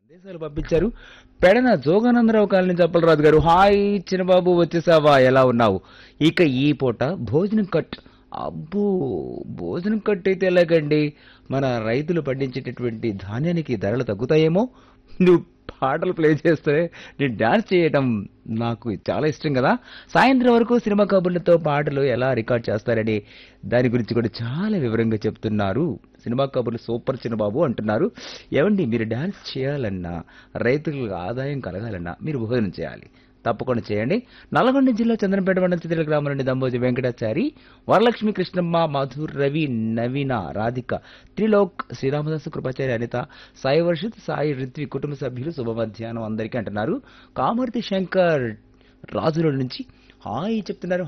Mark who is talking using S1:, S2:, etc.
S1: సందేశాలు పంపించారు పెడన జోగానందరావు కాలనీ చప్పలరాజు గారు హాయ్ చిన్నబాబు వచ్చేసావా ఎలా ఉన్నావు ఇక ఈ పూట భోజనం కట్ అబ్బో భోజనం కట్ అయితే ఎలాగండి మన రైతులు పండించేటటువంటి ధాన్యానికి ధరలు తగ్గుతాయేమో నువ్వు పాటలు ప్లే చేస్తే నేను డాన్స్ చేయటం నాకు చాలా ఇష్టం కదా సాయంత్రం వరకు సినిమా కబుర్లతో పాటలు ఎలా రికార్డ్ చేస్తారని దాని గురించి కూడా చాలా వివరంగా చెప్తున్నారు సినిమా కబుర్లు సూపర్ చిన్నబాబు అంటున్నారు ఏమండి మీరు డాన్స్ చేయాలన్నా రైతులకు ఆదాయం కలగాలన్నా మీరు భోజనం చేయాలి తప్పకుండా చేయండి నల్గొండ జిల్లా చంద్రపేట మండలం చిత్ర గ్రామం నుండి దంబోజి వెంకటాచారి వరలక్ష్మి కృష్ణమ్మ మధుర్ రవి నవీన రాధిక త్రిలోక్ శ్రీరామదాసు కృపాచారి అనిత సాయి వర్షిత్ సాయి రిత్వి కుటుంబ సభ్యులు శుభ మధ్యాహ్నం అందరికీ అంటున్నారు కామర్తి శంకర్ రాజుల నుంచి హాయ్ చెప్తున్నారు